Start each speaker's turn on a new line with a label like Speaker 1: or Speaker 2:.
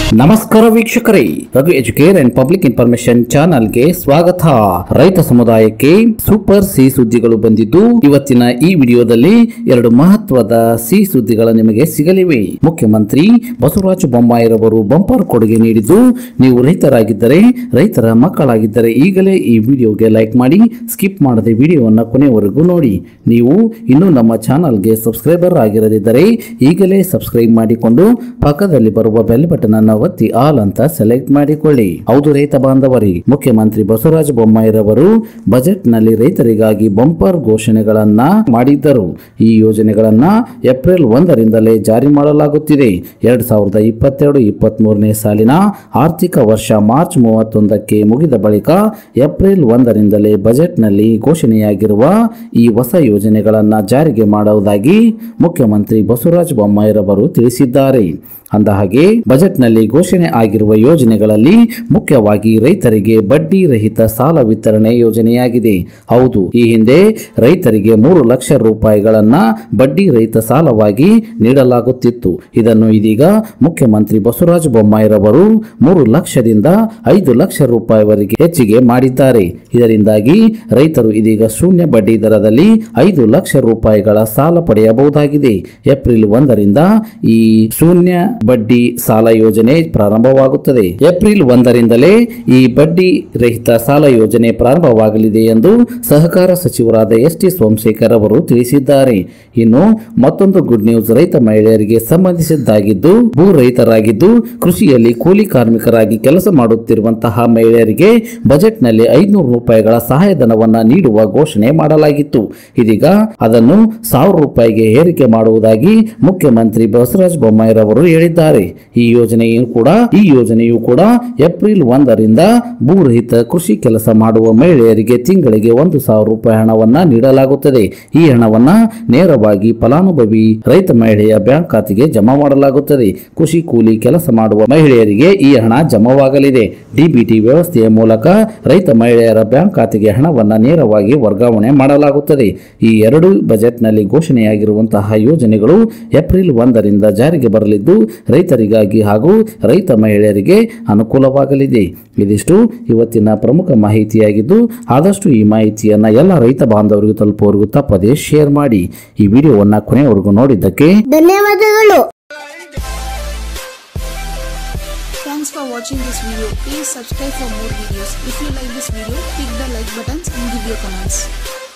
Speaker 1: ನಮಸ್ಕಾರ ವೀಕ್ಷಕರೇ Raghu Educare and public information ಚಾನಲ್ಗೆ ಸ್ವಾಗತ ರೈತ ಸಮುದಾಯಕ್ಕೆ ಸೂಪರ್ ಸಿ ಸುದ್ದಿಗಳು ಬಂದಿದ್ದು ಇವತ್ತಿನ ಈ ವಿಡಿಯೋದಲ್ಲಿ ಎರಡು ಮಹತ್ವದ ಸಿ ಸುದ್ದಿಗಳ ನಿಮಗೆ ಸಿಗಲಿವೆ ಮುಖ್ಯಮಂತ್ರಿ ಬಸವರಾಜ ಬೊಮ್ಮಾಯಿರವರು ಬಂಪರ್ ಕೊಡುಗೆ ನೀಡಿದ್ದು ನೀವು ರೈತರಾಗಿದ್ದರೆ ರೈತರ ಮಕ್ಕಳಾಗಿದ್ದರೆ ಈಗಲೇ ಈ ವಿಡಿಯೋಗೆ ಲೈಕ್ ಮಾಡಿ ಸ್ಕಿಪ್ ಮಾಡದೆ ವಿಡಿಯೋವನ್ನು ಕೊನೆಯವರೆಗೂ ನೋಡಿ ನೀವು ಇನ್ನೂ ನಮ್ಮ ಚಾನಲ್ಗೆ ಸಬ್ಸ್ಕ್ರೈಬರ್ ಆಗಿರದಿದ್ದರೆ ಈಗಲೇ ಸಬ್ಸ್ಕ್ರೈಬ್ ಮಾಡಿಕೊಂಡು ಪಕ್ಕದಲ್ಲಿ ಬರುವ ಬೆಲ್ ಬಟನ್ ಅನ್ನು ಒತ್ತಿ ಆಲ್ ಅಂತ ಸೆಲೆಕ್ಟ್ ಮಾಡಿಕೊಳ್ಳಿ ಹೌದು ರೈತ ಬಾಂಧವರಿ ಮುಖ್ಯಮಂತ್ರಿ ಬಸವರಾಜ ಬೊಮ್ಮಾಯಿರವರು ಬಜೆಟ್ ನಲ್ಲಿ ರೈತರಿಗಾಗಿ ಬಂಪರ್ ಘೋಷಣೆಗಳನ್ನ ಮಾಡಿದ್ದರು ಈ ಯೋಜನೆಗಳನ್ನ ಏಪ್ರಿಲ್ ಒಂದರಿಂದಲೇ ಜಾರಿ ಮಾಡಲಾಗುತ್ತಿದೆ ಎರಡ್ ಸಾವಿರದ ಇಪ್ಪತ್ತೆರಡು ಇಪ್ಪತ್ತ್ ಮೂರನೇ ಸಾಲಿನ ಆರ್ಥಿಕ ವರ್ಷ ಮಾರ್ಚ್ ಮೂವತ್ತೊಂದಕ್ಕೆ ಮುಗಿದ ಬಳಿಕ ಏಪ್ರಿಲ್ ಒಂದರಿಂದಲೇ ಬಜೆಟ್ನಲ್ಲಿ ಘೋಷಣೆಯಾಗಿರುವ ಈ ಹೊಸ ಯೋಜನೆಗಳನ್ನ ಜಾರಿಗೆ ಮಾಡುವುದಾಗಿ ಮುಖ್ಯಮಂತ್ರಿ ಬಸವರಾಜ ಬೊಮ್ಮಾಯಿರವರು ತಿಳಿಸಿದ್ದಾರೆ ಅಂದಹಾಗೆ ಬಜೆಟ್ನಲ್ಲಿ ಘೋಷಣೆ ಆಗಿರುವ ಯೋಜನೆಗಳಲ್ಲಿ ಮುಖ್ಯವಾಗಿ ರೈತರಿಗೆ ಬಡ್ಡಿ ರಹಿತ ಸಾಲ ವಿತರಣೆ ಯೋಜನೆಯಾಗಿದೆ ಹೌದು ಈ ಹಿಂದೆ ರೈತರಿಗೆ ಮೂರು ಲಕ್ಷ ರೂಪಾಯಿಗಳನ್ನ ಬಡ್ಡಿ ರಹಿತ ಸಾಲವಾಗಿ ನೀಡಲಾಗುತ್ತಿತ್ತು ಇದನ್ನು ಇದೀಗ ಮುಖ್ಯಮಂತ್ರಿ ಬಸವರಾಜ ಬೊಮ್ಮಾಯಿರವರು ಮೂರು ಲಕ್ಷದಿಂದ ಐದು ಲಕ್ಷ ರೂಪಾಯಿವರೆಗೆ ಹೆಚ್ಚಿಗೆ ಮಾಡಿದ್ದಾರೆ ಇದರಿಂದಾಗಿ ರೈತರು ಇದೀಗ ಶೂನ್ಯ ಬಡ್ಡಿ ದರದಲ್ಲಿ ಐದು ಲಕ್ಷ ರೂಪಾಯಿಗಳ ಸಾಲ ಪಡೆಯಬಹುದಾಗಿದೆ ಏಪ್ರಿಲ್ ಒಂದರಿಂದ ಈ ಶೂನ್ಯ ಬಡ್ಡಿ ಸಾಲ ಯೋಜನೆ ಪ್ರಾರಂಭವಾಗುತ್ತದೆ ಏಪ್ರಿಲ್ ಒಂದರಿಂದಲೇ ಈ ಬಡ್ಡಿ ರಹಿತ ಸಾಲ ಯೋಜನೆ ಪ್ರಾರಂಭವಾಗಲಿದೆ ಎಂದು ಸಹಕಾರ ಸಚಿವರಾದ ಎಸ್ ಟಿ ಸೋಮಶೇಖರ್ ಅವರು ತಿಳಿಸಿದ್ದಾರೆ ಇನ್ನು ಮತ್ತೊಂದು ಗುಡ್ ನ್ಯೂಸ್ ರೈತ ಮಹಿಳೆಯರಿಗೆ ಸಂಬಂಧಿಸಿದ್ದಾಗಿದ್ದು ಭೂ ರೈತರಾಗಿದ್ದು ಕೃಷಿಯಲ್ಲಿ ಕೂಲಿ ಕಾರ್ಮಿಕರಾಗಿ ಕೆಲಸ ಮಾಡುತ್ತಿರುವಂತಹ ಮಹಿಳೆಯರಿಗೆ ಬಜೆಟ್ನಲ್ಲಿ ಐದುನೂರು ರೂಪಾಯಿಗಳ ಸಹಾಯಧನವನ್ನ ನೀಡುವ ಘೋಷಣೆ ಮಾಡಲಾಗಿತ್ತು ಇದೀಗ ಅದನ್ನು ಸಾವಿರ ರೂಪಾಯಿಗೆ ಏರಿಕೆ ಮಾಡುವುದಾಗಿ ಮುಖ್ಯಮಂತ್ರಿ ಬಸವರಾಜ ಬೊಮ್ಮಾಯಿರವರು ಹೇಳಿದ್ದಾರೆ ಈ ಯೋಜನೆಯು ಕೂಡ ಈ ಯೋಜನೆಯು ಕೂಡ ಏಪ್ರಿಲ್ ಒಂದರಿಂದ ಭೂರಹಿತ ಕೃಷಿ ಕೆಲಸ ಮಾಡುವ ಮಹಿಳೆಯರಿಗೆ ತಿಂಗಳಿಗೆ ಒಂದು ಸಾವಿರ ರೂಪಾಯಿ ಹಣವನ್ನ ನೀಡಲಾಗುತ್ತದೆ ಈ ಹಣವನ್ನ ನೇರವಾಗಿ ಫಲಾನುಭವಿ ರೈತ ಮಹಿಳೆಯ ಬ್ಯಾಂಕ್ ಖಾತೆಗೆ ಜಮಾ ಮಾಡಲಾಗುತ್ತದೆ ಕೃಷಿ ಕೂಲಿ ಕೆಲಸ ಮಾಡುವ ಮಹಿಳೆಯರಿಗೆ ಈ ಹಣ ಜಮಾವಾಗಲಿದೆ ಡಿಬಿಟಿ ವ್ಯವಸ್ಥೆಯ ಮೂಲಕ ರೈತ ಮಹಿಳೆಯರ ಬ್ಯಾಂಕ್ ಖಾತೆಗೆ ಹಣವನ್ನ ನೇರವಾಗಿ ವರ್ಗಾವಣೆ ಮಾಡಲಾಗುತ್ತದೆ ಈ ಎರಡು ಬಜೆಟ್ನಲ್ಲಿ ಘೋಷಣೆಯಾಗಿರುವಂತಹ ಯೋಜನೆಗಳು ಏಪ್ರಿಲ್ ಒಂದರಿಂದ ಜಾರಿಗೆ ಬರಲಿದ್ದು ರೈತರಿಗಾಗಿ ಹಾಗೂ ರೈತ ಮಹಿಳೆಯರಿಗೆ ಅನುಕೂಲವಾಗಲಿದೆ ಇದಿಷ್ಟು ಇವತ್ತಿನ ಪ್ರಮುಖ ಮಾಹಿತಿಯಾಗಿದ್ದು ಆದಷ್ಟು ಈ ಮಾಹಿತಿಯನ್ನ ಎಲ್ಲ ರೈತ ಬಾಂಧವರಿಗೂ ತಲುಪುವವರೆಗೂ ತಪ್ಪದೆ ಶೇರ್ ಮಾಡಿ ಈ ವಿಡಿಯೋವನ್ನ ಕೊನೆಯವರೆಗೂ ನೋಡಿದ್ದಕ್ಕೆ
Speaker 2: ಧನ್ಯವಾದಗಳು
Speaker 3: Thanks for watching this video. Please subscribe for more videos. If you like this video, click the like buttons and give your comments.